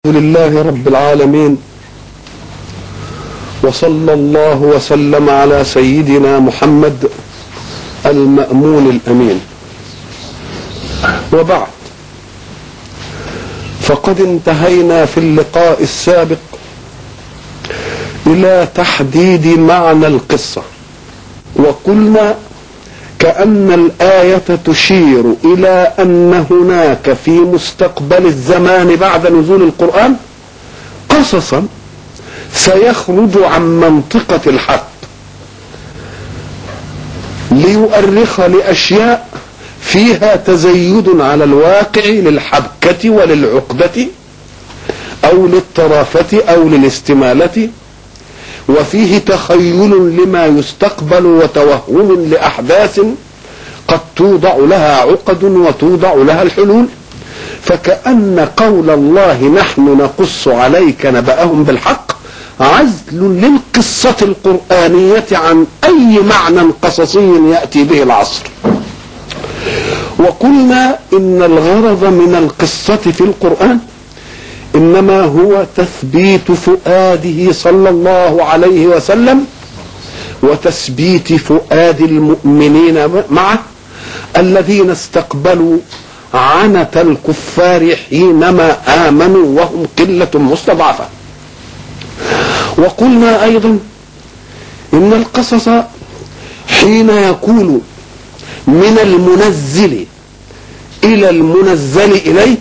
لله رب العالمين وصلى الله وسلم على سيدنا محمد المأمون الأمين وبعد فقد انتهينا في اللقاء السابق إلى تحديد معنى القصة وقلنا كأن الآية تشير إلى أن هناك في مستقبل الزمان بعد نزول القرآن قصصا سيخرج عن منطقة الحق ليؤرخ لأشياء فيها تزيد على الواقع للحبكة وللعقدة أو للطرافة أو للاستمالة وفيه تخيل لما يستقبل وتوهم لأحداث قد توضع لها عقد وتوضع لها الحلول فكأن قول الله نحن نقص عليك نبأهم بالحق عزل للقصة القرآنية عن أي معنى قصصي يأتي به العصر وقلنا إن الغرض من القصة في القرآن انما هو تثبيت فؤاده صلى الله عليه وسلم وتثبيت فؤاد المؤمنين معه الذين استقبلوا عنة الكفار حينما آمنوا وهم قلة مستضعفة وقلنا أيضا إن القصص حين يكون من المنزل إلى المنزل إليه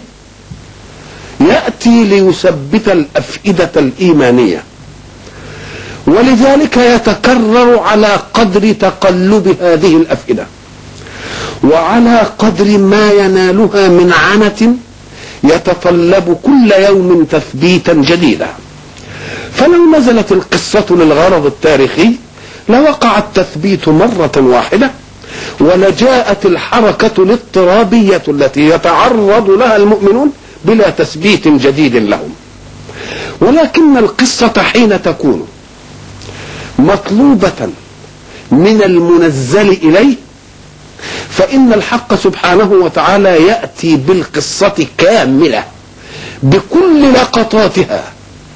يأتي ليثبت الأفئدة الإيمانية ولذلك يتكرر على قدر تقلب هذه الأفئدة وعلى قدر ما ينالها من عنة يتطلب كل يوم تثبيتا جديدا فلو نزلت القصة للغرض التاريخي لوقع التثبيت مرة واحدة ولجاءت الحركة الاضطرابية التي يتعرض لها المؤمنون بلا تثبيت جديد لهم ولكن القصة حين تكون مطلوبة من المنزل إليه فإن الحق سبحانه وتعالى يأتي بالقصة كاملة بكل لقطاتها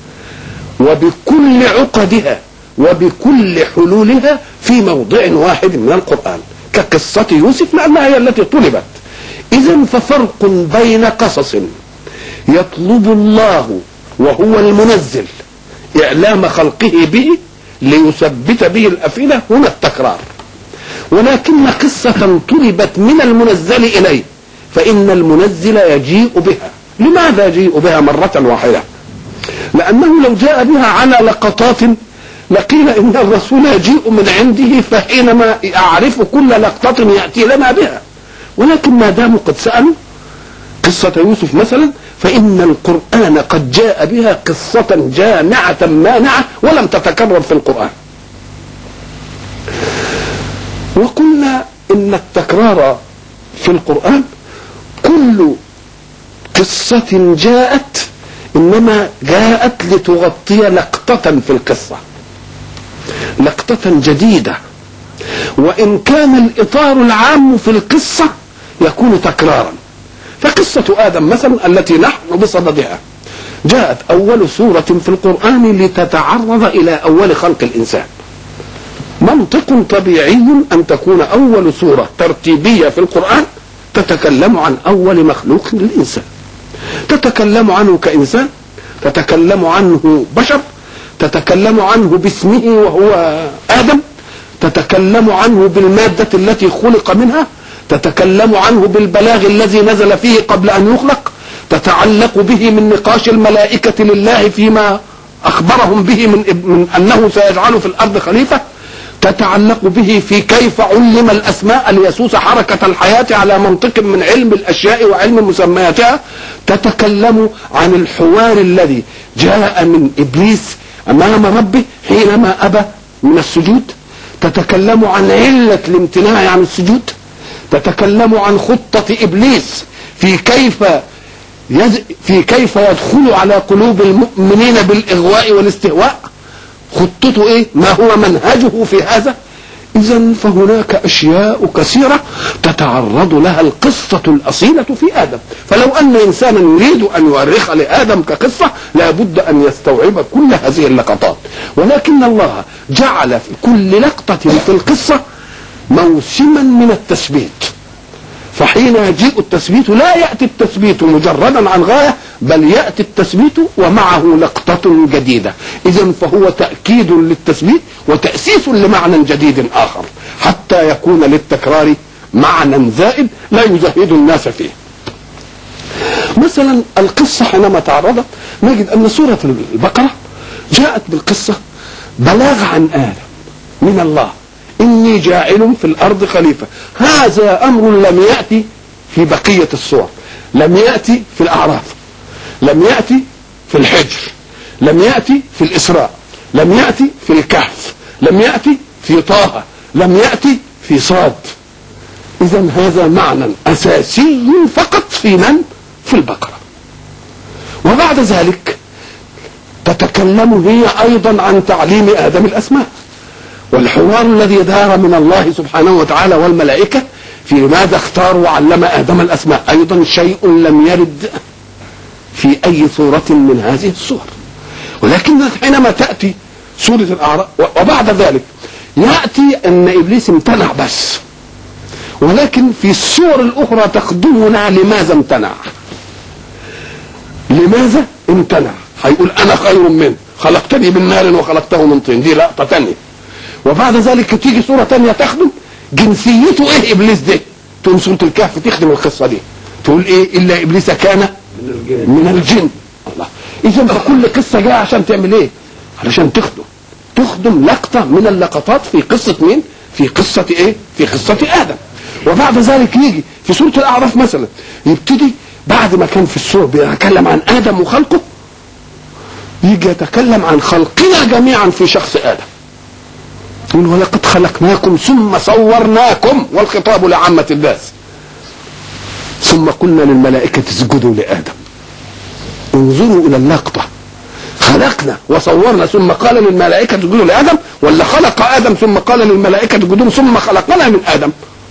وبكل عقدها وبكل حلولها في موضع واحد من القرآن كقصة يوسف لأنها هي التي طلبت إذا ففرق بين قصص يطلب الله وهو المنزل إعلام خلقه به ليثبت به الأفئدة هنا التكرار ولكن قصة طلبت من المنزل إليه فإن المنزل يجيء بها لماذا يجيء بها مرة واحدة لأنه لو جاء بها على لقطات لقيل إن الرسول يجيء من عنده فحينما يعرف كل لقطة يأتي لنا بها ولكن ما داموا قد سألوا قصة يوسف مثلا فإن القرآن قد جاء بها قصة جامعة مانعة ولم تتكرر في القرآن وقلنا إن التكرار في القرآن كل قصة جاءت إنما جاءت لتغطي لقطة في القصة لقطة جديدة وإن كان الإطار العام في القصة يكون تكرارا فقصة آدم مثلا التي نحن بصددها جاءت أول سورة في القرآن لتتعرض إلى أول خلق الإنسان منطق طبيعي أن تكون أول سورة ترتيبية في القرآن تتكلم عن أول مخلوق للإنسان تتكلم عنه كإنسان تتكلم عنه بشر تتكلم عنه باسمه وهو آدم تتكلم عنه بالمادة التي خلق منها تتكلم عنه بالبلاغ الذي نزل فيه قبل أن يخلق تتعلق به من نقاش الملائكة لله فيما أخبرهم به من, من أنه سيجعل في الأرض خليفة تتعلق به في كيف علم الأسماء ليسوس حركة الحياة على منطق من علم الأشياء وعلم مسمياتها تتكلم عن الحوار الذي جاء من إبليس أمام ربه حينما أبى من السجود تتكلم عن علة الامتناع عن السجود تتكلم عن خطة إبليس في كيف يز... في كيف يدخل على قلوب المؤمنين بالإغواء والاستهواء خطته إيه ما هو منهجه في هذا إذا فهناك أشياء كثيرة تتعرض لها القصة الأصيلة في آدم فلو أن إنسانا يريد أن يؤرخ لآدم كقصة لابد أن يستوعب كل هذه اللقطات ولكن الله جعل في كل لقطة في القصة موسما من التثبيت فحين يجيء التثبيت لا يأتي التثبيت مجردا عن غاية بل يأتي التثبيت ومعه لقطة جديدة إذا فهو تأكيد للتثبيت وتأسيس لمعنى جديد آخر حتى يكون للتكرار معنى زائد لا يزهد الناس فيه مثلا القصة حينما تعرضت نجد أن سورة البقرة جاءت بالقصة بلاغ عن آدم من الله إني جاعل في الأرض خليفة هذا أمر لم يأتي في بقية الصور لم يأتي في الأعراف لم يأتي في الحجر لم يأتي في الإسراء لم يأتي في الكهف لم يأتي في طه لم يأتي في صاد إذا هذا معنى أساسي فقط في من؟ في البقرة وبعد ذلك تتكلم هي أيضا عن تعليم آدم الأسماء والحوار الذي دار من الله سبحانه وتعالى والملائكة في ماذا اختار وعلم آدم الأسماء أيضا شيء لم يرد في أي صورة من هذه الصور ولكن حينما تأتي سورة الأعراف وبعد ذلك يأتي أن إبليس امتنع بس ولكن في الصور الأخرى تخدمنا لماذا امتنع لماذا امتنع هيقول أنا خير منه خلقتني من نار وخلقته من طين دي لقطة تانية وبعد ذلك تيجي صورة تانية تخدم جنسيته ايه ابليس ده تقوم سورة الكهف تخدم القصة دي تقول ايه الا ابليس كان من الجن الله اذا فكل قصة جاية عشان تعمل ايه علشان تخدم تخدم لقطة من اللقطات في قصة مين في قصة ايه في قصة ادم وبعد ذلك يجي في سورة الاعراف مثلا يبتدي بعد ما كان في السورة بيتكلم عن ادم وخلقه يجي يتكلم عن خلقنا جميعا في شخص ادم يقول ولقد خلقناكم ثم صورناكم والخطاب لعامة الناس ثم قلنا للملائكة اسجدوا لآدم انظروا إلى اللقطة خلقنا وصورنا ثم قال للملائكة اسجدوا لآدم ولا خلق آدم ثم قال للملائكة اسجدوا ثم خلقنا من آدم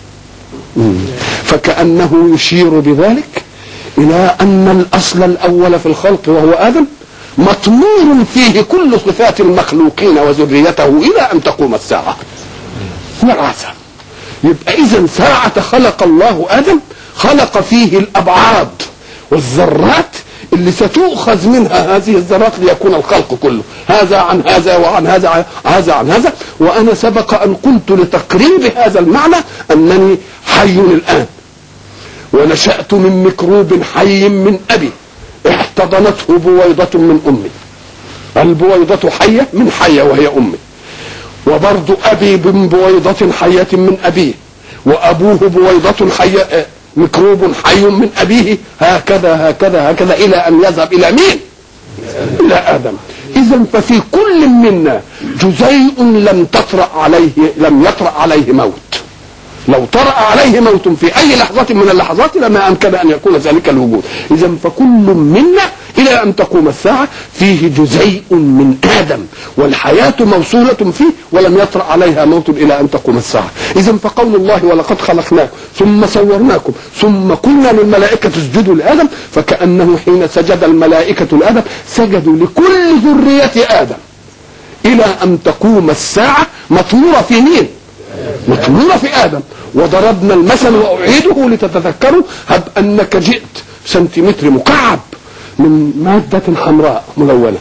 فكأنه يشير بذلك إلى أن الأصل الأول في الخلق وهو آدم مطمور فيه كل صفات المخلوقين وذريته الى ان تقوم الساعه وراثه يبقى اذا ساعه خلق الله ادم خلق فيه الابعاد والذرات اللي ستؤخذ منها هذه الذرات ليكون الخلق كله هذا عن هذا وعن هذا هذا عن هذا وانا سبق ان قلت لتقريب هذا المعنى انني حي الان ونشات من ميكروب حي من ابي احتضنته بويضة من أمي البويضة حية من حية وهي أمي وبرضو أبي من بويضة حية من أبيه وأبوه بويضة حية ميكروب حي من أبيه هكذا هكذا هكذا إلى أن يذهب إلى مين إلى آدم إذا ففي كل منا جزيء لم تطرأ عليه لم يطرأ عليه موت لو طرأ عليه موت في أي لحظة من اللحظات لما أمكن أن يكون ذلك الوجود إذا فكل منا إلى أن تقوم الساعة فيه جزيء من آدم والحياة موصولة فيه ولم يطرأ عليها موت إلى أن تقوم الساعة إذا فقول الله ولقد خلقناكم ثم صورناكم ثم قلنا للملائكة اسجدوا لآدم فكأنه حين سجد الملائكة لآدم سجدوا لكل ذرية آدم إلى أن تقوم الساعة مطمورة في مين؟ مطمورة في آدم وضربنا المثل وأعيده لتتذكروا هب أنك جئت سنتيمتر مكعب من مادة حمراء ملونة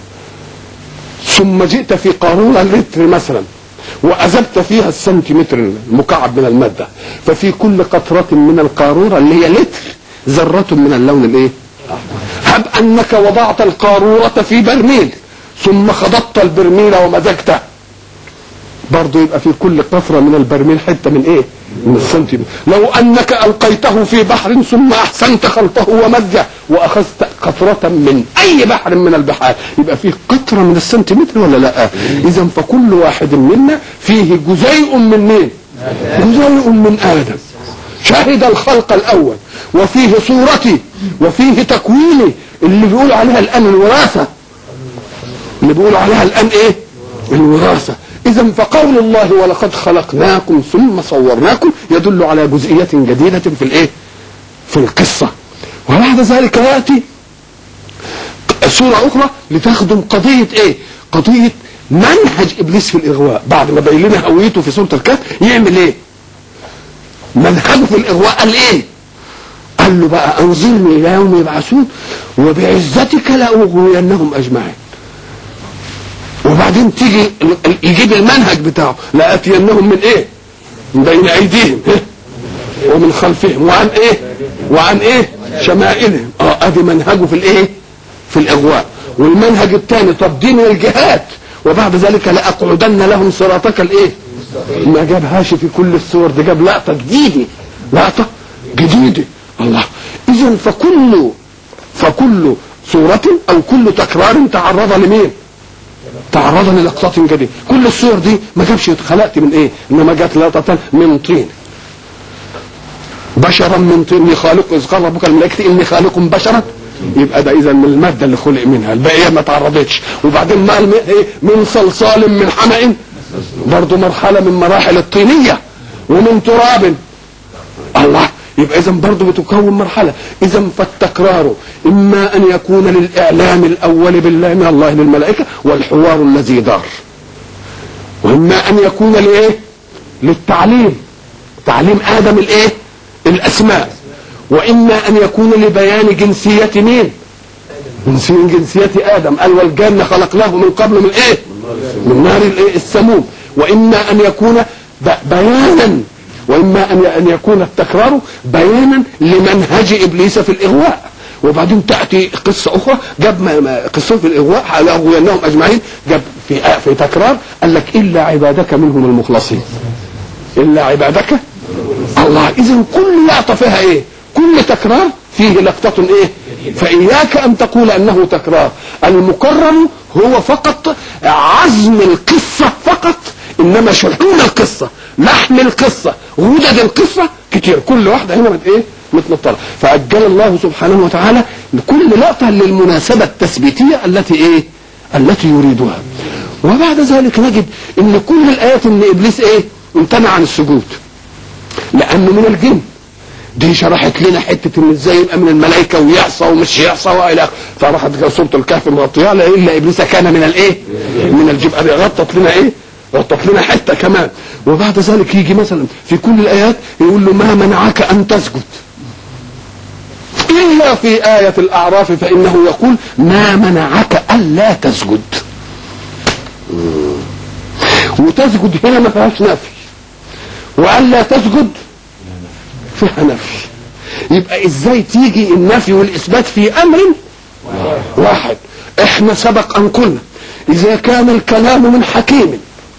ثم جئت في قارورة لتر مثلا وأذبت فيها السنتيمتر المكعب من المادة ففي كل قطرة من القارورة اللي هي لتر ذرة من اللون الايه هب أنك وضعت القارورة في برميل ثم خضبت البرميل ومزجته برضه يبقى في كل قطرة من البرميل حتة من ايه من السنتيمتر لو انك القيته في بحر ثم احسنت خلطه ومزه واخذت قطرة من اي بحر من البحار يبقى فيه قطرة من السنتيمتر ولا لا اذا فكل واحد منا فيه جزيء من مين جزيء من ادم شهد الخلق الاول وفيه صورتي وفيه تكويني اللي بيقول عليها الان الوراثة اللي بيقول عليها الان ايه الوراثة اذا فقول الله ولقد خلقناكم ثم صورناكم يدل على جزئيه جديده في الايه في القصه وبعد ذلك ياتي سوره اخرى لتخدم قضيه ايه قضيه منهج ابليس في الاغواء بعد ما بين لنا هويته في سوره الكهف يعمل ايه منهجه في الاغواء قال ايه قال له بقى انظرني الى يوم يبعثون وبعزتك لاغوينهم اجمعين وبعدين تيجي يجيب المنهج بتاعه لاتينهم من ايه من بين ايديهم إيه؟ ومن خلفهم وعن ايه وعن ايه شمائلهم اه ادي منهجه في الايه في الاغواء والمنهج الثاني طب دين الجهاد وبعد ذلك لاقعدن لهم صراطك الايه ما جابهاش في كل الصور دي جاب لقطه جديده لقطه جديده الله اذا فكل فكل صورة او كل تكرار تعرض لمين تعرض للقطات جديدة كل الصور دي ما جابش اتخلقت من ايه انما جات لقطة من طين بشرا من طين إني خالق اذ قال ربك الملائكة اني خالق بشرا يبقى ده اذا من المادة اللي خلق منها الباقية ما تعرضتش وبعدين ما الم- إيه؟ من صلصال من حمأ برضه مرحلة من مراحل الطينية ومن تراب الله يبقى اذا برضه بتكون مرحله اذا فالتكرار اما ان يكون للاعلام الاول بالله من الله للملائكه والحوار الذي دار واما ان يكون لايه للتعليم تعليم ادم الايه الاسماء واما ان يكون لبيان جنسيه مين جنسية جنسية آدم قال والجنة خلقناه من قبل من إيه؟ من نار الإيه؟ السموم وإما أن يكون ب- بيانا وإما أن أن يكون التكرار بيانا لمنهج إبليس في الإغواء وبعدين تأتي قصة أخرى جاب ما- ما- قصة في الإغواء لأغوينهم أجمعين جاب في في تكرار قال لك إلا عبادك منهم المخلصين إلا عبادك الله إذا كل لقطة فيها إيه؟ كل تكرار فيه لقطة إيه؟ فإياك أن تقول أنه تكرار المكرر هو فقط عزم القصة فقط إنما شحون القصة لحم القصة غدد القصة كتير كل واحدة هنا مت إيه؟ متنطرة فأجل الله سبحانه وتعالى لكل لقطة للمناسبة التثبيتية التي إيه؟ التي يريدها وبعد ذلك نجد ان كل الايات ان ابليس ايه امتنع عن السجود لانه من الجن دي شرحت لنا حته ان ازاي يبقى من الملائكه ويعصى ومش يعصى والى اخره فراحت سوره الكهف مغطيها الا ابليس كان من الايه؟ من الجن أدي غطت لنا ايه؟ غطت لنا حته كمان وبعد ذلك يجي مثلا في كل الايات يقول له ما منعك ان تسجد الا في ايه الاعراف فانه يقول ما منعك الا تسجد وتسجد هنا ما فيهاش نفي والا تسجد فيها نفي يبقى ازاي تيجي النفي والاثبات في امر واحد احنا سبق ان قلنا اذا كان الكلام من حكيم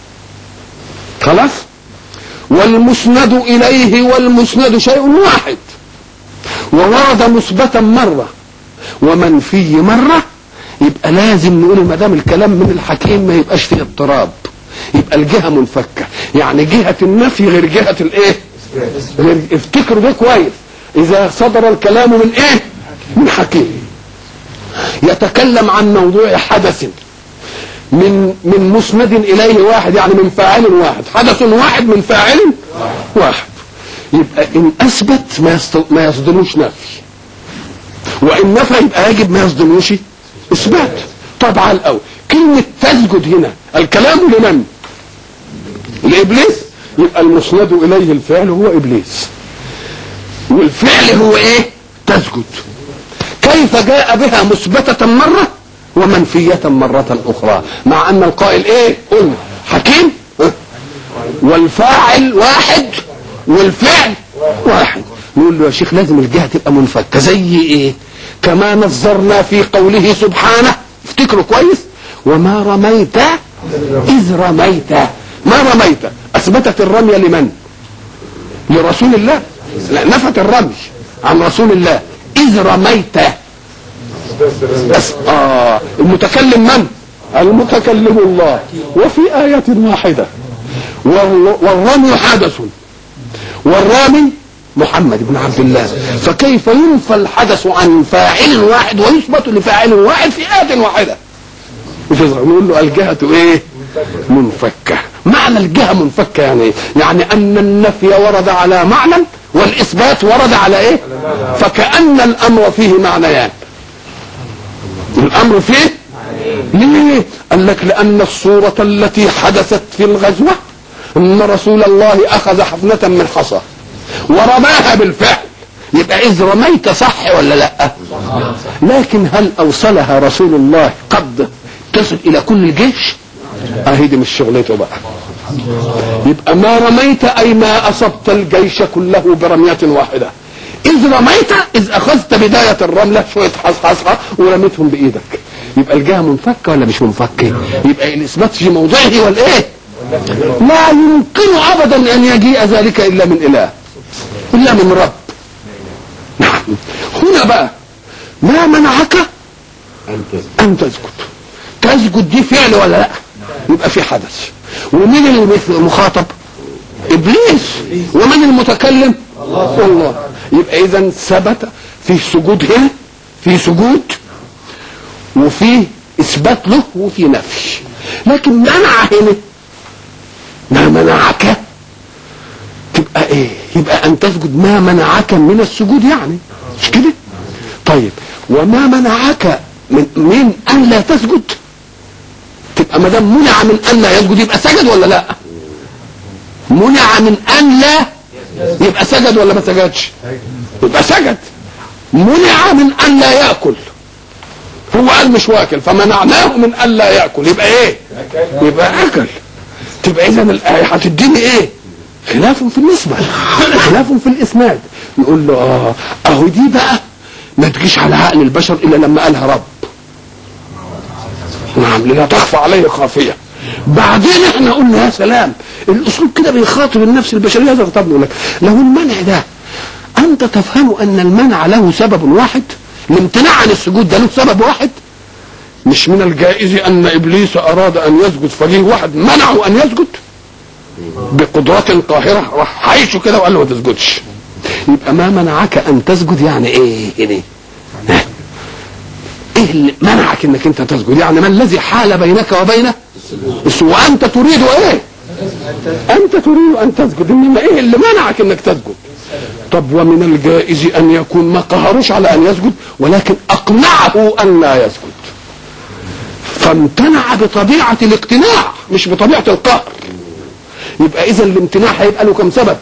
خلاص والمسند اليه والمسند شيء واحد وورد مثبتا مره ومنفي مره يبقى لازم نقول ما دام الكلام من الحكيم ما يبقاش فيه اضطراب يبقى الجهه منفكه يعني جهه النفي غير جهه الايه غير افتكروا ده كويس اذا صدر الكلام من ايه من حكيم يتكلم عن موضوع حدث من من مسند اليه واحد يعني من فاعل واحد حدث واحد من فاعل واحد يبقى ان اثبت ما يصد- ما يصدموش نفي وان نفى يبقى يجب ما يصدموش اثبات طبعا الاول كلمه تسجد هنا الكلام لمن لابليس يبقى المسند اليه الفعل هو ابليس والفعل هو ايه تسجد كيف جاء بها مثبتة مرة ومنفية مرة أخرى مع أن القائل إيه قلنا حكيم ها؟ والفاعل واحد والفعل واحد نقول له يا شيخ لازم الجهة تبقى منفكة زي إيه كما نظرنا في قوله سبحانه افتكروا كويس وما رميت إذ رميت ما رميت أثبتت الرمي لمن لرسول الله لا نفت الرمي عن رسول الله إذ رميت بس آه المتكلم من المتكلم الله وفي آية واحدة والر- والرمي حدث والرامي محمد بن عبد الله فكيف ينفى الحدث عن فاعل واحد ويثبت لفاعل واحد في آية واحدة مش يصغر. نقول له الجهة ايه منفكة معنى الجهة منفكة يعني ايه يعني ان النفي ورد على معنى والاثبات ورد على ايه فكأن الامر فيه معنيان الامر فيه ليه قال لك لان الصورة التي حدثت في الغزوة ان رسول الله اخذ حفنة من حصى ورماها بالفعل يبقى اذ رميت صح ولا لا لكن هل اوصلها رسول الله قد تصل الى كل الجيش اهي دي مش شغلته بقى يبقى ما رميت اي ما اصبت الجيش كله برمية واحدة اذ رميت اذ اخذت بداية الرملة شوية حصحصة ورميتهم بايدك يبقى الجهة منفكة ولا مش منفكة يبقى الاثبات في موضعه والايه لا يمكن ابدا ان يجيء ذلك الا من اله الا من رب نعم هنا بقى ما منعك ان تسجد تسجد دي فعل ولا لا يبقى في حدث ومين المخاطب ابليس ومن المتكلم الله يبقى اذا ثبت في سجود هنا في سجود وفي اثبات له وفي نفي لكن منع هنا ما منعك تبقى ايه يبقى ان تسجد ما منعك من السجود يعني مش كده طيب وما منعك من, من ان لا تسجد تبقى ما دام منع من ان لا يسجد يبقى سجد ولا لا منع من ان لا يبقى سجد ولا ما سجدش يبقى سجد منع من ان لا ياكل هو قال مش واكل فمنعناه من ان لا ياكل يبقى ايه يبقى اكل تبقى اذا الايه هتديني ايه خلاف في النسبة خلاف في الإسناد يقول له آه أهو دي بقى ما تجيش على عقل البشر إلا لما قالها رب نعم لا تخفى عليه خافية بعدين احنا قلنا يا سلام الاسلوب كده بيخاطب النفس البشريه هذا خطاب يقول لك لو المنع ده انت تفهم ان المنع له سبب واحد الامتناع عن السجود ده له سبب واحد مش من الجائز ان ابليس اراد ان يسجد فجيه واحد منعه ان يسجد بقدرات قاهرة راح حيشه كده وقال له ما تسجدش يبقى ما منعك ان تسجد يعني ايه يعني ايه اللي منعك انك انت تسجد يعني ما الذي حال بينك وبينه وانت تريد ايه انت تريد ان تسجد انما ايه اللي منعك انك تسجد طب ومن الجائز ان يكون ما قهروش على ان يسجد ولكن اقنعه ان لا يسجد فامتنع بطبيعة الاقتناع مش بطبيعة القهر يبقى اذا الامتناع هيبقى له كم سبب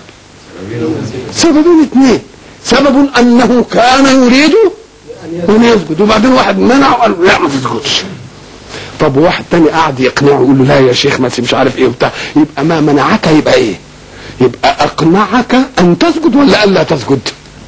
سببين اثنين سبب انه كان يريد ان يسجد وبعدين واحد منع وقال لا ما تسجدش طب واحد تاني قاعد يقنعه يقول له لا يا شيخ ما مش عارف ايه وبتاع يبقى ما منعك يبقى ايه يبقى اقنعك ان تسجد ولا الا تسجد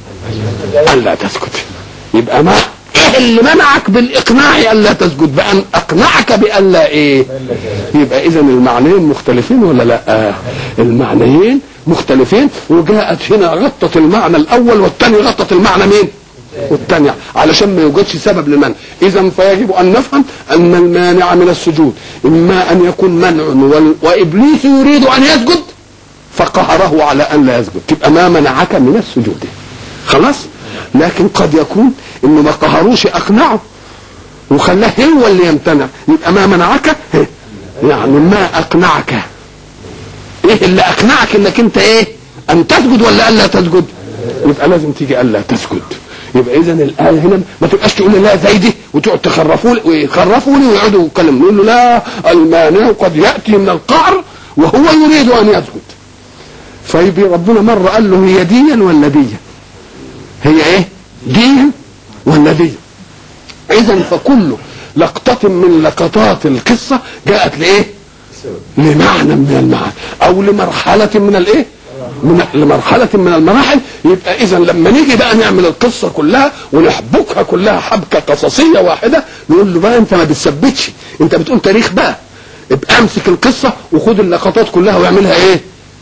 الا تسجد يبقى ما ايه اللي منعك بالاقناع الا تسجد بان اقنعك بالا ايه يبقى اذا المعنيين مختلفين ولا لا المعنيين مختلفين وجاءت هنا غطت المعنى الاول والثاني غطت المعنى مين والثاني علشان ما يوجدش سبب للمنع اذا فيجب ان نفهم ان المانع من السجود اما ان يكون منع وابليس يريد ان يسجد فقهره على ان لا يسجد تبقى ما منعك من السجود خلاص لكن قد يكون انه ما قهروش اقنعه وخلاه هو اللي يمتنع يبقى ما منعك يعني ما اقنعك ايه اللي اقنعك انك انت ايه ان تسجد ولا الا تسجد يبقى لازم تيجي الا تسجد يبقى اذا الايه هنا ما تبقاش تقول لي لا زي دي وتقعد تخرفوا لي ويخرفوا لي ويقعدوا يتكلموا نقول له لا المانع قد ياتي من القعر وهو يريد ان يسجد فيبي ربنا مره قال له هي ديا ولا ديا هي ايه ديا ولا ديا اذا فكل لقطة من لقطات القصة جاءت لايه لمعنى من المعاني او لمرحلة من الايه من لمرحلة من المراحل يبقى اذا لما نيجي بقى نعمل القصة كلها ونحبكها كلها حبكة قصصية واحدة نقول له بقى انت ما بتثبتش انت بتقول تاريخ بقى ابقى امسك القصة وخد اللقطات كلها واعملها ايه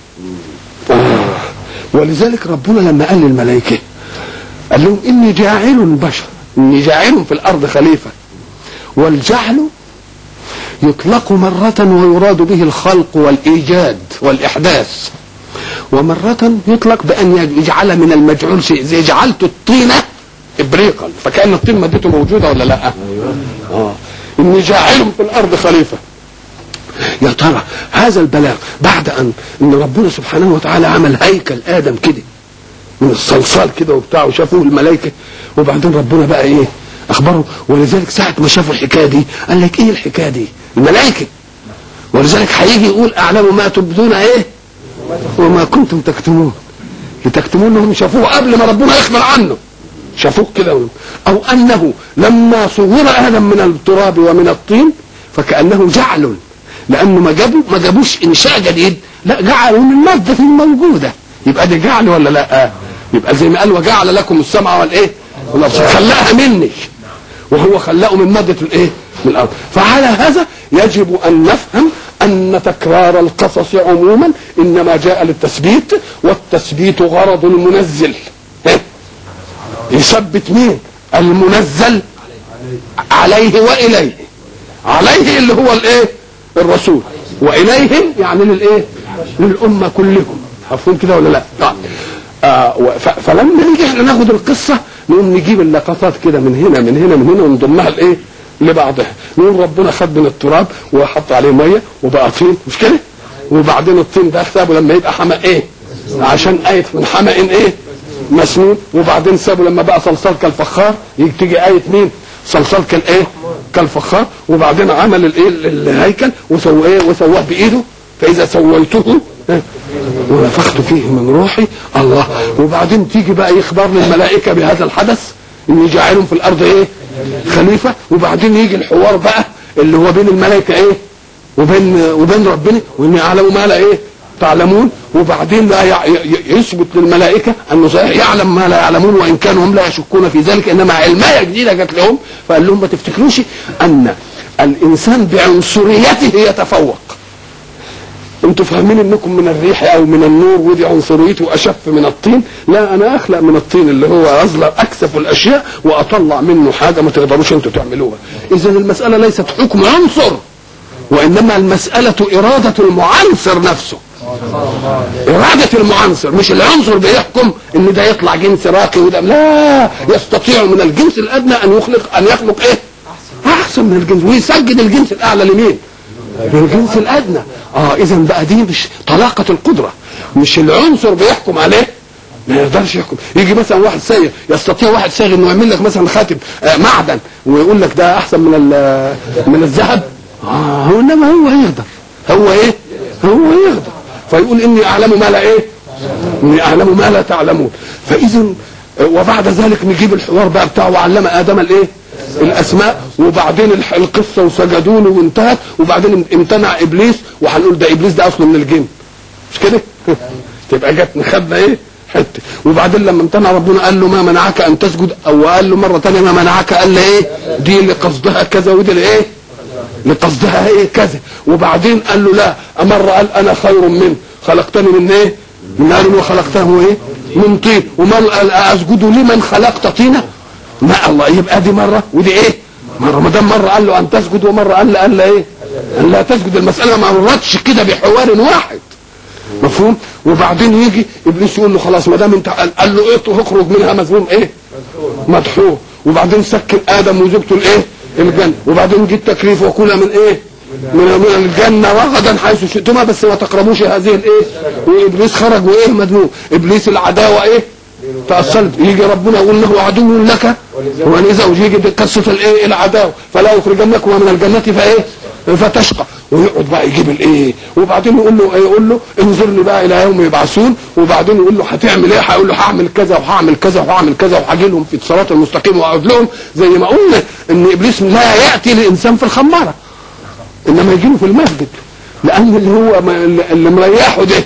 آه. ولذلك ربنا لما قال للملائكة قال لهم اني جاعل بشر اني جاعل في الارض خليفة والجعل يطلق مرة ويراد به الخلق والإيجاد والإحداث ومرة يطلق بأن يجعل من المجعول شيء زي جعلت الطينة إبريقا فكأن الطين مادته موجودة ولا لا آه. إني جاعل في الأرض خليفة يا ترى هذا البلاغ بعد ان ان ربنا سبحانه وتعالى عمل هيكل ادم كده من الصلصال كده وبتاع وشافوه الملائكه وبعدين ربنا بقى ايه اخبره ولذلك ساعه ما شافوا الحكايه دي قال لك ايه الحكايه دي الملائكه ولذلك هيجي يقول اعلم ما تبدون ايه وما كنتم تكتمون لتكتمون انهم شافوه قبل ما ربنا يخبر عنه شافوه كده او انه لما صور ادم من التراب ومن الطين فكانه جعل لانه ما جابوا ما جابوش انشاء جديد لا جعلوا من الماده الموجوده يبقى دي جعل ولا لا يبقى زي ما قال وجعل لكم السمع والايه والابصار خلقها مني وهو خلقه من ماده الايه من الارض فعلى هذا يجب ان نفهم ان تكرار القصص عموما انما جاء للتثبيت والتثبيت غرض المنزل يثبت مين المنزل عليه واليه عليه اللي هو الايه الرسول واليهم يعني للايه للامه كلهم مفهوم كده ولا لا آه. آه فلما نيجي احنا ناخد القصه نقوم نجيب اللقطات كده من هنا من هنا من هنا ونضمها لايه لبعضها نقول ربنا خد من التراب وحط عليه ميه وبقى طين مش كده وبعدين الطين ده سابه لما يبقى حمأ ايه عشان آية من حمأ ايه مسنون وبعدين سابه لما بقى صلصال كالفخار تيجي آية مين صلصال كالايه كالفخار وبعدين عمل الايه الهيكل وسواه ايه وسواه بايده فاذا سويته ونفخت فيه من روحي الله وبعدين تيجي بقى يخبر للملائكه بهذا الحدث ان جاعلهم في الارض ايه خليفه وبعدين يجي الحوار بقى اللي هو بين الملائكه ايه وبين وبين ربنا واني اعلم ما لا ايه تعلمون وبعدين لا يثبت للملائكه انه صحيح يعلم ما لا يعلمون وان كانوا هم لا يشكون في ذلك انما علمايه جديده جت لهم فقال لهم ما تفتكروش ان الانسان بعنصريته يتفوق انتوا فاهمين انكم من الريح او من النور ودي عنصريته اشف من الطين لا انا اخلق من الطين اللي هو اظلم اكثف الاشياء واطلع منه حاجه ما تقدروش انتوا تعملوها اذا المساله ليست حكم عنصر وانما المساله اراده المعنصر نفسه إرادة المعنصر مش العنصر بيحكم إن ده يطلع جنس راقي وده لا يستطيع من الجنس الأدنى أن يخلق أن يخلق إيه؟ أحسن من الجنس ويسجد الجنس الأعلى لمين؟ للجنس الأدنى اه اذا بقى دي مش طلاقه القدره مش العنصر بيحكم عليه ما يقدرش يحكم يجي مثلا واحد سايق يستطيع واحد سايق انه يعمل لك مثلا خاتم آه معدن ويقول لك ده احسن من من الذهب اه هو انما هو يقدر هو ايه هو يقدر فيقول اني اعلم ما لا ايه اني اعلم ما لا تعلمون فاذا وبعد ذلك نجيب الحوار بقى بتاعه وعلم ادم الايه الاسماء وبعدين القصه وسجدوا له وانتهت وبعدين امتنع ابليس وهنقول ده ابليس ده اصله من الجن مش كده؟ تبقى جت خدنا ايه؟ حته وبعدين لما امتنع ربنا قال له ما منعك ان تسجد او قال له مره ثانيه ما منعك قال له ايه؟ دي لقصدها كذا ودي لايه؟ لقصدها ايه كذا وبعدين قال له لا مره قال انا خير منه خلقتني من ايه؟ من نار وخلقته ايه؟ من طين ومن قال اسجد لمن خلقت طينه ما الله يبقى دي مره ودي ايه مره ما دام مره قال له ان تسجد ومره قال له قال له ايه قال لا تسجد المساله ما مرتش كده بحوار واحد مفهوم وبعدين يجي ابليس يقول له خلاص ما دام انت قال, قال له ايه اخرج منها مذموم ايه مدحور وبعدين سكن ادم وزوجته الايه الجنه وبعدين جه التكليف وكل من ايه من, من الجنة رغدا حيث شئتما بس ما تقربوش هذه الايه وابليس خرج وايه مذموم ابليس العداوة ايه تأصلت يجي ربنا يقول له عدو لك ولزوج يجي بقصة الايه العداوة فلا يخرجنكما من الجنة فايه فتشقى ويقعد بقى يجيب الايه وبعدين يقول له يقول له انظرني بقى الى يوم يبعثون وبعدين يقول له هتعمل ايه هيقول له هعمل كذا وهعمل كذا وهعمل كذا وهاجي لهم في الصراط المستقيم واقعد لهم زي ما قلنا ان ابليس لا ياتي للانسان في الخماره انما يجي له في المسجد لان اللي هو اللي مريحه ده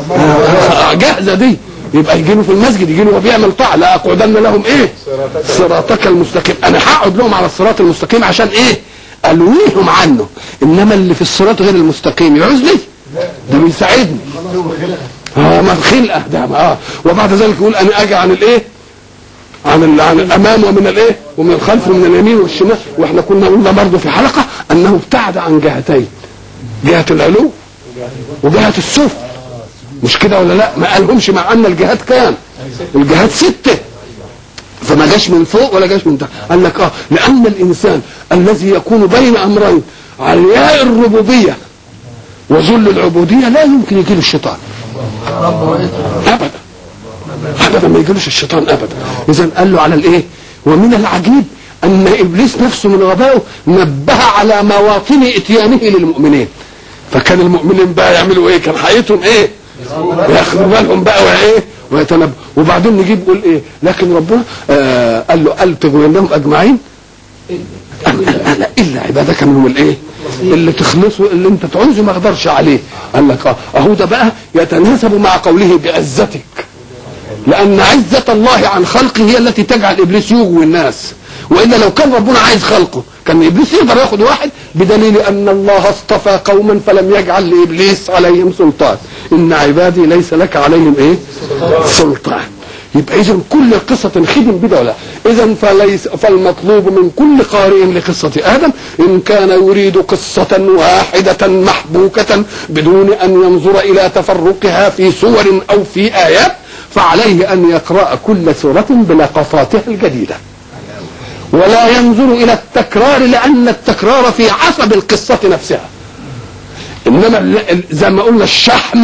جاهزه دي يبقى يجي له في المسجد يجي له وهو بيعمل طاعه لا اقعدن لهم ايه صراطك المستقيم انا هقعد لهم على الصراط المستقيم عشان ايه الويهم عنه انما اللي في الصراط غير المستقيم يعوز لي ده بيساعدني اه ما الخلقه ده اه وبعد ذلك يقول انا اجي عن الايه عن ال... عن الامام ومن الايه ومن الخلف ومن اليمين والشمال واحنا كنا قلنا برضه في حلقه انه ابتعد عن جهتين جهه العلو وجهه السفل مش كده ولا لا ما قالهمش مع ان الجهات كام الجهات سته فما جاش من فوق ولا جاش من تحت قال لك اه لان الانسان الذي يكون بين امرين علياء الربوبيه وذل العبوديه لا يمكن يجي له الشيطان ابدا ابدا ما يجيلوش الشيطان ابدا اذا قال له على الايه ومن العجيب ان ابليس نفسه من غبائه نبه على مواطن اتيانه للمؤمنين فكان المؤمنين بقى يعملوا ايه كان حقيقتهم ايه ياخدوا بالهم بقى وايه ويتنبه وبعدين نجيب يقول ايه لكن ربنا آه قال له قال تغوينهم اجمعين قال لا الا عبادك منهم الايه اللي تخلصوا اللي انت تعوزه ما اقدرش عليه قال لك اه اهو ده بقى يتناسب مع قوله بعزتك لان عزه الله عن خلقه هي التي تجعل ابليس يغوي الناس والا لو كان ربنا عايز خلقه كان ابليس يقدر ياخد واحد بدليل ان الله اصطفى قوما فلم يجعل لابليس عليهم سلطان ان عبادي ليس لك عليهم ايه سلطان يبقى اذا كل قصه خدم بدا ولا اذا فليس فالمطلوب من كل قارئ لقصه ادم ان كان يريد قصه واحده محبوكه بدون ان ينظر الى تفرقها في سور او في ايات فعليه ان يقرا كل سوره بلقطاتها الجديده ولا ينظر الى التكرار لان التكرار في عصب القصه نفسها انما ال- ال- زي ما قلنا الشحم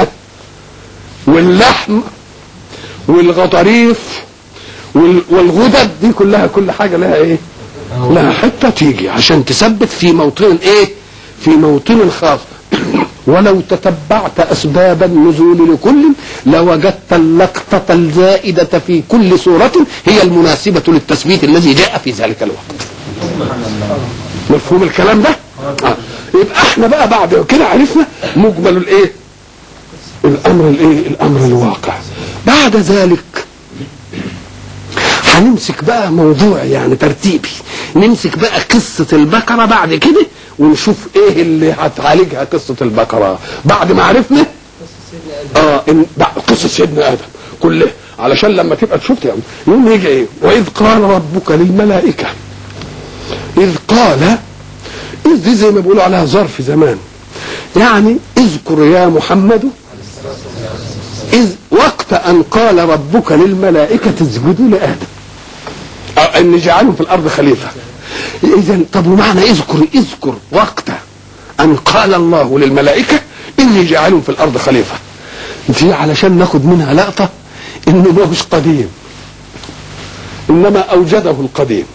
واللحم والغضاريف وال- والغدد دي كلها كل حاجه لها ايه لها حته تيجي عشان تثبت في موطن ايه في موطن خاص ولو تتبعت اسباب النزول لكل لوجدت اللقطه الزائده في كل سوره هي المناسبه للتثبيت الذي جاء في ذلك الوقت مفهوم الكلام ده آه. يبقى احنا بقى بعد كده عرفنا مجمل الايه الامر الايه الامر الواقع بعد ذلك هنمسك بقى موضوع يعني ترتيبي نمسك بقى قصة البقرة بعد كده ونشوف ايه اللي هتعالجها قصة البقرة بعد ما عرفنا اه إن بعد قصة سيدنا ادم كلها علشان لما تبقى تشوف يعني يوم يجي ايه واذ قال ربك للملائكة اذ قال اذ دي زي ما بيقولوا عليها ظرف زمان يعني اذكر يا محمد إذ وقت أن قال ربك للملائكة اسجدوا لآدم أو أن جعلهم في الأرض خليفة إذا طب ومعنى اذكر اذكر وقت أن قال الله للملائكة إني جاعل في الأرض خليفة دي علشان ناخد منها لقطة إنه ما هوش قديم إنما أوجده القديم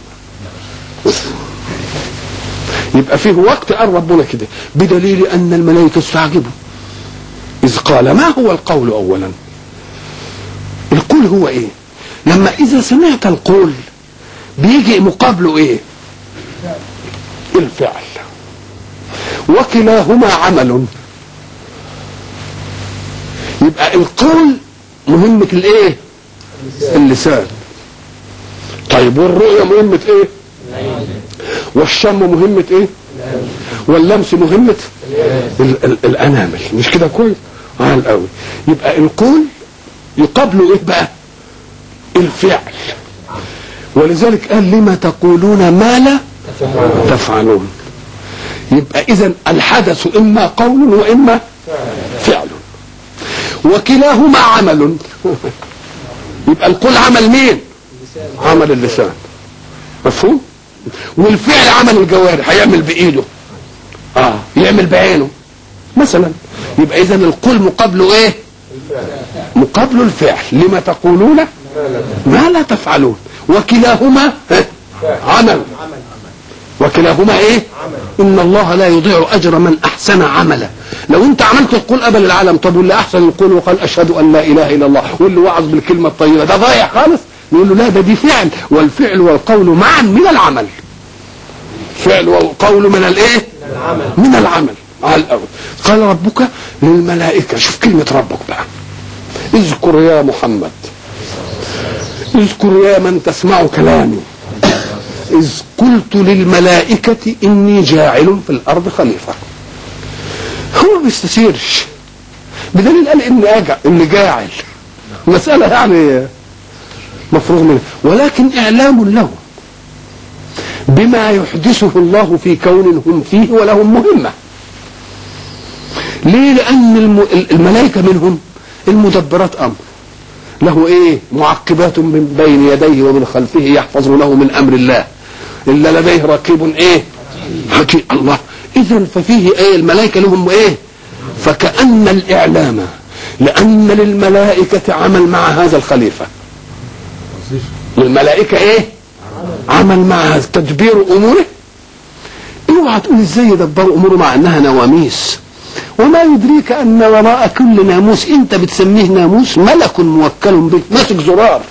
يبقى فيه وقت قال ربنا كده بدليل أن الملائكة استعجبوا إذ قال ما هو القول أولا القول هو إيه لما إذا سمعت القول بيجي مقابله إيه الفعل وكلاهما عمل يبقى القول مهمة الايه اللسان طيب والرؤية مهمة ايه والشم مهمة ايه واللمس مهمة ال- ال- الانامل مش كده كويس عال قوي يبقى القول يقابله ايه بقى الفعل ولذلك قال لما تقولون ما لا تفعلون يبقى اذا الحدث اما قول واما فعل وكلاهما عمل يبقى القول عمل مين عمل اللسان مفهوم والفعل عمل الجوارح هيعمل بايده اه يعمل بعينه مثلا يبقى اذا القول مقابله ايه مقابله الفعل لما تقولون ما لا تفعلون وكلاهما ها؟ عمل وكلاهما ايه ان الله لا يضيع اجر من احسن عملا لو انت عملت القول قبل العالم طب واللي احسن القول وقال اشهد ان لا اله الا الله واللي وعظ بالكلمه الطيبه ده ضايع خالص نقول له لا ده دي فعل والفعل والقول معا من العمل فعل والقول من الايه من العمل على الاول قال ربك للملائكه شوف كلمه ربك بقى اذكر يا محمد اذكر يا من تسمع كلامي إذ قلت للملائكة إني جاعل في الأرض خليفة هو ما بيستثيرش بدليل قال إني أجع إني جاعل مسألة يعني مفروغ منها ولكن إعلام له بما يحدثه الله في كون هم فيه ولهم مهمة ليه لأن الم- الملائكة منهم المدبرات أمر له ايه معقبات من بين يديه ومن خلفه يحفظونه من امر الله الا لديه رقيب ايه حكيم الله اذا ففيه ايه الملائكه لهم ايه فكأن الإعلام لأن للملائكة عمل مع هذا الخليفة للملائكة إيه عمل مع تدبير أموره اوعى تقول ازاي يدبروا اموره مع انها نواميس وما يدريك ان وراء كل ناموس انت بتسميه ناموس ملك موكل به ماسك زرار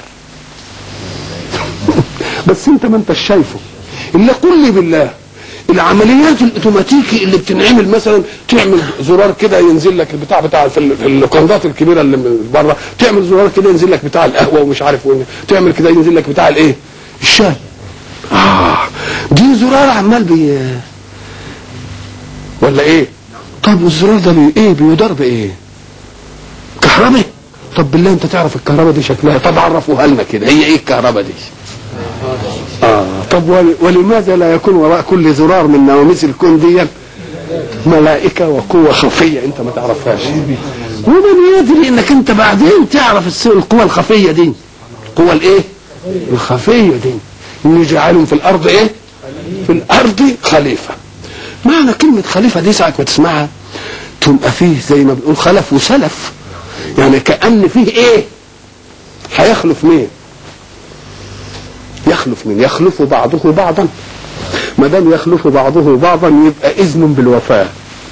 بس انت ما انتش شايفه الا قل لي بالله العمليات الاوتوماتيكي اللي بتنعمل مثلا تعمل زرار كده ينزل لك البتاع بتاع في ال- في اللوكندات الكبيره اللي من بره تعمل زرار كده ينزل لك بتاع القهوه ومش عارف وين تعمل كده ينزل لك بتاع الايه الشاي اه دي زرار عمال بي ولا ايه طب والزرار ده بي ايه بيدار بايه كهرباء طب بالله انت تعرف الكهرباء دي شكلها طب عرفوها لنا كده هي ايه الكهرباء دي آه طب ول- ولماذا لا يكون وراء كل زرار من نواميس الكون دي ملائكة وقوة خفية انت ما تعرفهاش ومن يدري انك انت بعدين تعرف الس- القوة الخفية دي القوة الايه الخفية دي ان يجعلهم في الارض ايه في الارض خليفة معنى كلمة خليفة دي ساعة ما تسمعها تبقى فيه زي ما بنقول خلف وسلف يعني كأن فيه ايه هيخلف مين يخلف من يخلف بعضه بعضا ما دام يخلف بعضه بعضا يبقى اذن بالوفاه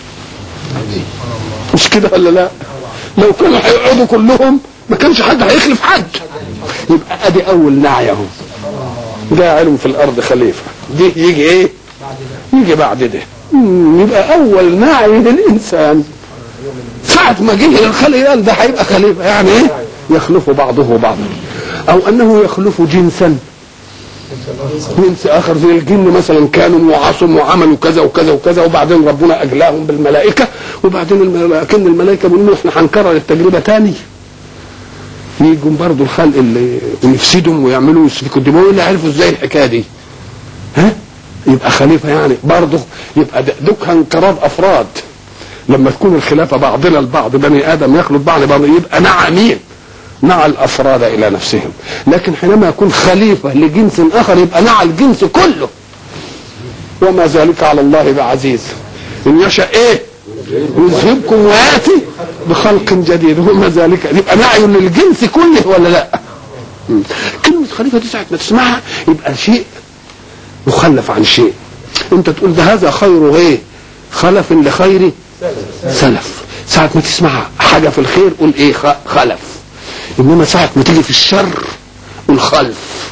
مش كده ولا لا لو كانوا هيقعدوا كلهم ما كانش حد هيخلف حد يبقى ادي اول نعي اهو جاعلهم في الارض خليفه دي يجي ايه يجي بعد ده مم، يبقى اول نعي للانسان ساعة ما جه الخلق قال ده هيبقى خليفة يعني ايه يخلف بعضه بعضا او انه يخلف جنسا جنس اخر زي الجن مثلا كانوا وعصوا وعملوا كذا وكذا وكذا وبعدين ربنا اجلاهم بالملائكه وبعدين الملا- كان الملائكه بيقولوا احنا هنكرر التجربه تاني يجوا برضه الخلق اللي ويفسدهم ويعملوا يسفكوا الدماء اللي عرفوا ازاي الحكايه دي ها يبقى خليفه يعني برضه يبقى ده- دوك انقراض افراد لما تكون الخلافه بعضنا البعض بني ادم يخلط بعض بعض يبقى نعى مين؟ نعى الافراد الى نفسهم لكن حينما يكون خليفه لجنس اخر يبقى نعى الجنس كله وما ذلك على الله بعزيز ان يشاء ايه؟ يذهبكم وياتي بخلق جديد وما ذلك يبقى نعي للجنس كله ولا لا؟ مم. كلمه خليفه دي ساعه ما تسمعها يبقى شيء مخلف عن شيء انت تقول ده هذا خير ايه؟ خلف لخير سلف ساعة ما تسمع حاجة في الخير قول ايه خ- خلف انما ساعة ما تيجي في الشر قول خلف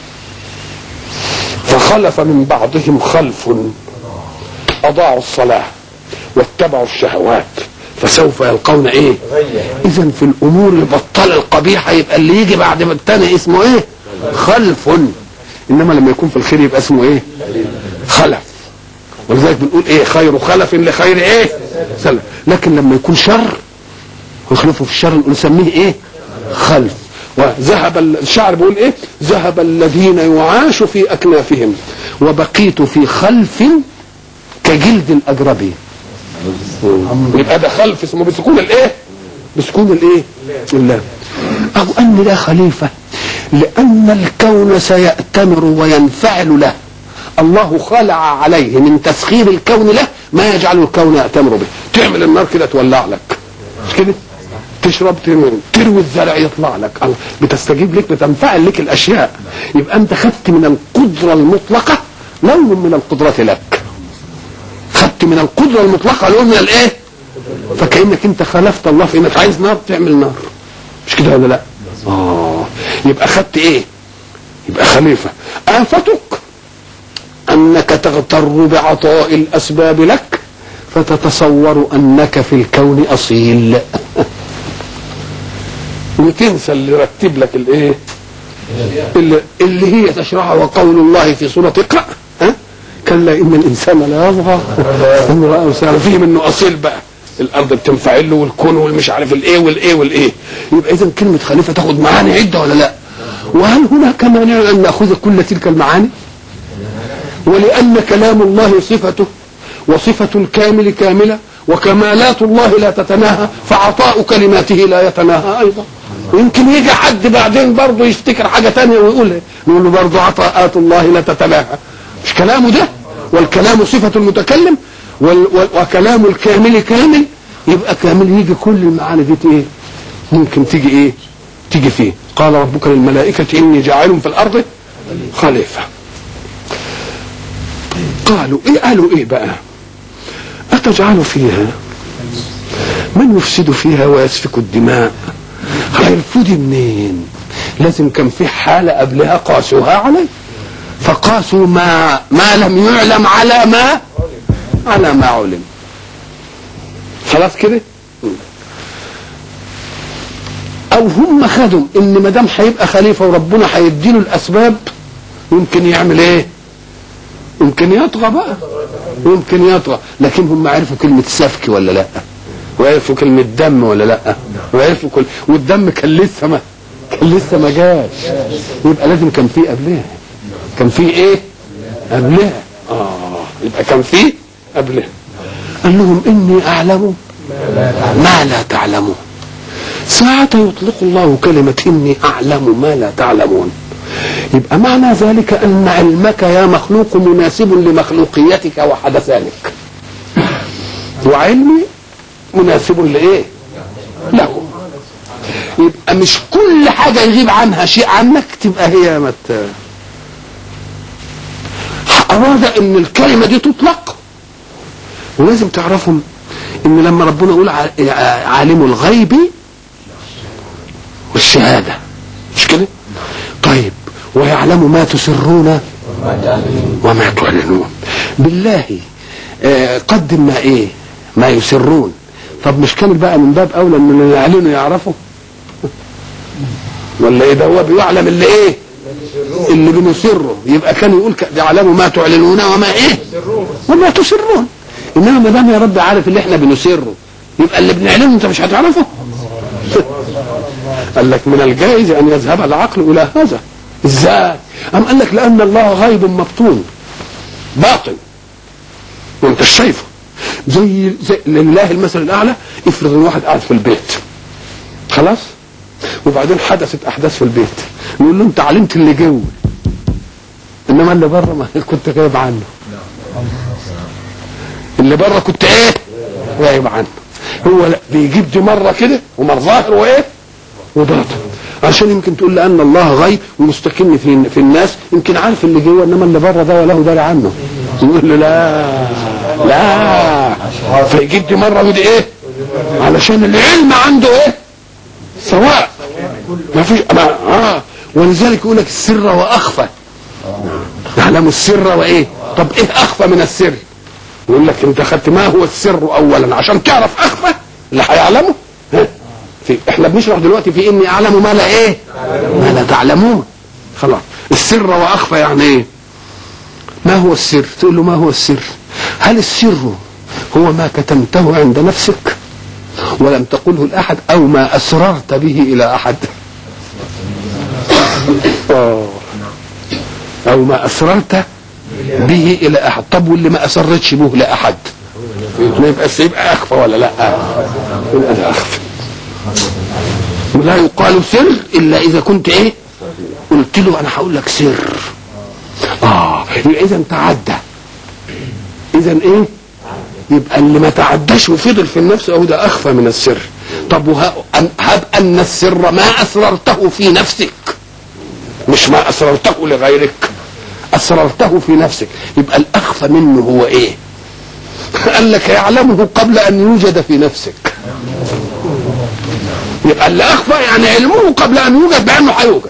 فخلف من بعضهم خلف اضاعوا الصلاة واتبعوا الشهوات فسوف يلقون ايه اذا في الامور البطالة القبيحة يبقى اللي يجي بعد ما التاني اسمه ايه خلف انما لما يكون في الخير يبقى اسمه ايه خلف ولذلك بنقول ايه خير خلف لخير ايه سلف لكن لما يكون شر ويخلفه في الشر نقول نسميه ايه خلف وذهب ال- الشعر بيقول ايه ذهب الذين يعاش في اكنافهم وبقيت في خلف كجلد الاجربي يبقى ده خلف اسمه بسكون الايه بسكون الايه اللام او ان لا خليفه لان الكون سيأتمر وينفعل له الله خلع عليه من تسخير الكون له ما يجعل الكون يأتمر به تعمل النار كده تولع لك مش كده تشرب تروي تروي الزرع يطلع لك الله بتستجيب لك بتنفعل لك الاشياء يبقى انت خدت من القدره المطلقه لون من القدره لك خدت من القدره المطلقه لون من الايه فكانك انت خالفت الله في انك عايز نار تعمل نار مش كده ولا لا اه يبقى خدت ايه يبقى خليفه افتك انك تغتر بعطاء الاسباب لك فتتصور انك في الكون اصيل وتنسى اللي رتب لك الايه اللي, اللي هي تشرحها وقول الله في سوره اقرا ها كلا ان الانسان لا يطغى ان راه استغنى فيه منه اصيل بقى الارض بتنفعل له والكون والمش عارف الايه والايه والايه يبقى اذا كلمه خليفه تاخد معاني عده ولا لا وهل هناك مانع ان ناخذ كل تلك المعاني ولأن كلام الله صفته وصفة الكامل كاملة وكمالات الله لا تتناهى فعطاء كلماته لا يتناهى أيضا يمكن يجي حد بعدين برضه يفتكر حاجة تانية ويقول نقول له برضه عطاءات الله لا تتناهى مش كلامه ده والكلام صفة المتكلم وال وال وكلام الكامل كامل يبقى كامل يجي كل المعاني دي ايه ممكن تيجي ايه تيجي فيه قال ربك للملائكة إني جاعل في الأرض خليفة قالوا ايه قالوا ايه بقى أتجعل فيها من يفسد فيها ويسفك الدماء هيرفض منين لازم كان في حالة قبلها قاسوها عليه فقاسوا ما ما لم يعلم على ما على ما علم خلاص كده او هم خدوا ان ما دام هيبقى خليفه وربنا هيديله الاسباب يمكن يعمل ايه يمكن يطغى بقى يمكن يطغى لكن هم عرفوا كلمه سفك ولا لا وعرفوا كلمه دم ولا لا وعرفوا كل والدم كان لسه ما كان لسه ما جاش يبقى لازم كان في قبلها كان في ايه قبلها اه يبقى كان في قبلها قال لهم اني اعلم ما لا تعلمون ساعة يطلق الله كلمة إني أعلم ما لا تعلمون يبقى معنى ذلك أن علمك يا مخلوق مناسب لمخلوقيتك وحدثانك وعلمي مناسب لإيه له يبقى مش كل حاجة يغيب عنها شيء عنك تبقى هي مت أراد أن الكلمة دي تطلق ولازم تعرفهم ان لما ربنا يقول عالم الغيب والشهاده مش كده طيب ويعلم ما تسرون وما تعلنون بالله آه قدم ما ايه ما يسرون طب مش كان بقى من باب اولى ان اللي يعلنوا يعرفوا ولا ايه ده هو بيعلم اللي ايه اللي بنسره يبقى كان يقول يعلموا ما تعلنون وما ايه وما تسرون انما ما دام يا رب عارف اللي احنا بنسره يبقى اللي بنعلنه انت مش هتعرفه قال لك من الجائز ان يذهب العقل الى هذا ازاي ام قال لك لان الله غيب مبطون باطن وانت شايفه زي, زي لله المثل الاعلى افرض ان واحد قاعد في البيت خلاص وبعدين حدثت احداث في البيت نقول له انت علمت اللي جوه انما اللي بره ما كنت غايب عنه اللي بره كنت ايه غايب عنه هو لا بيجيب دي مره كده ومر ظاهر وايه وباطن عشان يمكن تقول لان الله غيب ومستكن في في الناس يمكن عارف اللي جوه انما اللي بره ده وله داري عنه يقول له لا لا فيجيب دي مره ودي ايه علشان العلم عنده ايه سواء ما فيش ما اه ولذلك يقول لك السر واخفى يعلم السر وايه طب ايه اخفى من السر يقول لك انت خدت ما هو السر اولا عشان تعرف اخفى اللي هيعلمه في احنا بنشرح دلوقتي في اني اعلم ما لا ايه ما لا تعلمون خلاص السر واخفى يعني ايه ما هو السر تقول له ما هو السر هل السر هو ما كتمته عند نفسك ولم تقله لاحد او ما اسررت به الى احد أوه. او ما اسررت به الى احد طب واللي ما اسرتش به لاحد ما يبقى يبقى اخفى ولا لا يبقى اخفى لا يقال سر الا اذا كنت ايه قلت له انا هقول لك سر اه يبقى اذا تعدى اذا ايه يبقى اللي ما تعداش وفضل في النفس اهو ده اخفى من السر طب هب ان السر ما اسررته في نفسك مش ما اسررته لغيرك اسررته في نفسك يبقى الاخفى منه هو ايه قال لك يعلمه قبل ان يوجد في نفسك يبقى اللي اخفى يعني علمه قبل ان يوجد بانه هيوجد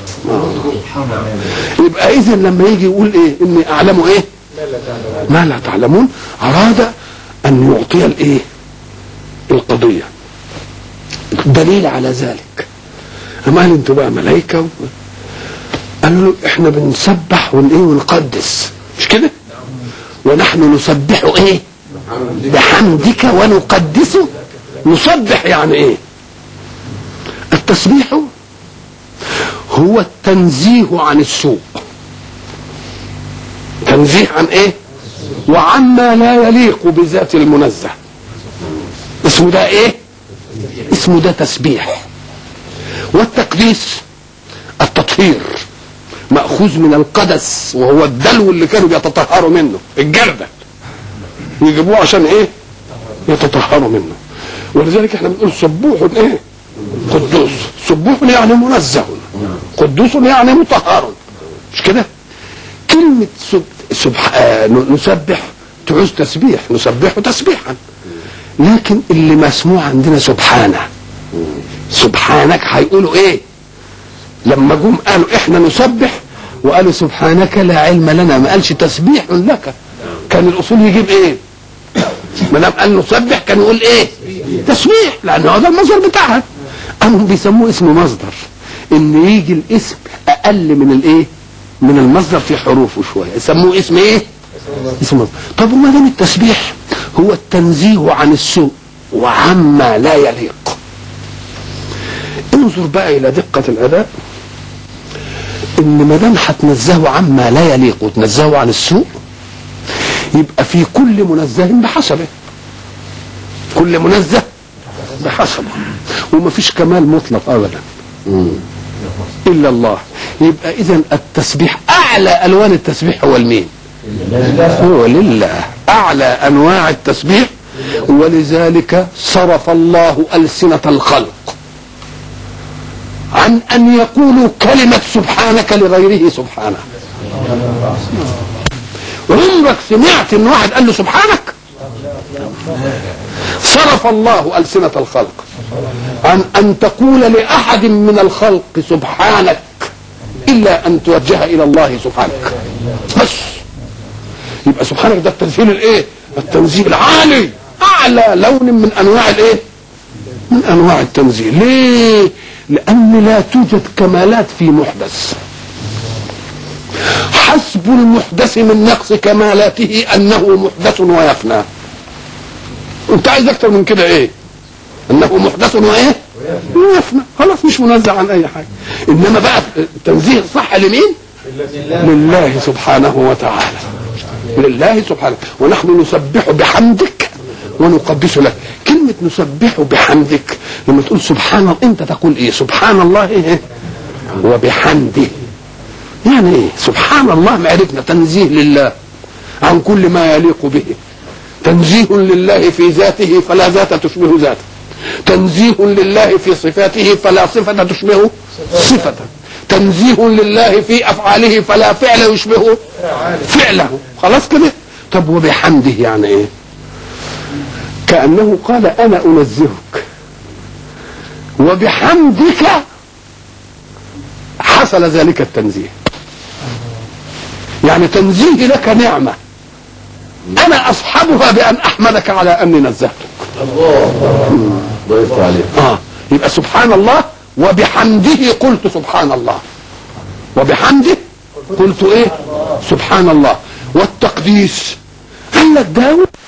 يبقى اذا لما يجي يقول ايه اني اعلم ايه ما لا تعلمون اراد ان يعطي الايه القضيه دليل على ذلك اما قال انتوا بقى ملائكه و... قالوا له احنا بنسبح ون ايه ونقدس مش كده ونحن نسبح ايه بحمدك ونقدسه نسبح يعني ايه التسبيح هو التنزيه عن السوء تنزيه عن ايه وعما لا يليق بذات المنزه اسمه ده ايه اسمه ده تسبيح والتقديس التطهير مأخوذ من القدس وهو الدلو اللي كانوا بيتطهروا منه الجردل يجيبوه عشان ايه يتطهروا منه ولذلك احنا بنقول سبوح ايه قدوس سبوح يعني منزه قدوس يعني مطهر مش كده كلمة سب... سبح... نسبح تعوز تسبيح نسبح تسبيحا لكن اللي مسموع عندنا سبحانه سبحانك هيقولوا ايه لما جم قالوا احنا نسبح وقالوا سبحانك لا علم لنا ما قالش تسبيح لك كان الاصول يجيب ايه ما دام قال نسبح كان يقول ايه تسبيح لان هذا المصدر بتاعها قاموا بيسموه اسم مصدر ان يجي الاسم اقل من الايه من المصدر في حروفه شويه يسموه اسم ايه اسم مصدر طب وما دام التسبيح هو التنزيه عن السوء وعما لا يليق انظر بقى الى دقه الاداء ان ما دام هتنزهه عما لا يليق وتنزهه عن السوء يبقى في كل منزه بحسبه كل منزه بحسبه وما فيش كمال مطلق ابدا الا الله يبقى اذا التسبيح اعلى الوان التسبيح هو المين هو لله اعلى انواع التسبيح ولذلك صرف الله السنه الخلق عن ان يقولوا كلمه سبحانك لغيره سبحانه عمرك سمعت ان واحد قال له سبحانك صرف الله السنه الخلق عن ان تقول لاحد من الخلق سبحانك الا ان توجه الى الله سبحانك بس يبقى سبحانك ده التنزيل الايه التنزيل العالي اعلى لون من انواع الايه من انواع التنزيل ليه لان لا توجد كمالات في محدث حسب المحدث من نقص كمالاته انه محدث ويفنى انت عايز اكتر من كده ايه انه محدث وايه ويفنى خلاص مش منزه عن اي حاجه انما بقى التنزيه الصح لمين لله سبحانه وتعالى لله سبحانه ونحن نسبح بحمدك ونقدس لك كلمة نسبح بحمدك لما تقول سبحان الله انت تقول ايه سبحان الله ايه وبحمده يعني ايه سبحان الله معرفنا تنزيه لله عن كل ما يليق به تنزيه لله في ذاته فلا ذات تشبه ذاته تنزيه لله في صفاته فلا صفة تشبه صفة تنزيه لله في أفعاله فلا فعل يشبه فعله خلاص كده طب وبحمده يعني ايه كأنه قال أنا أنزهك وبحمدك حصل ذلك التنزيه يعني تنزيه لك نعمة أنا أصحبها بأن أحمدك على أني نزهتك ضيفت عليه آه يبقى سبحان الله وبحمده قلت سبحان الله وبحمده قلت ايه سبحان الله والتقديس قال لك داود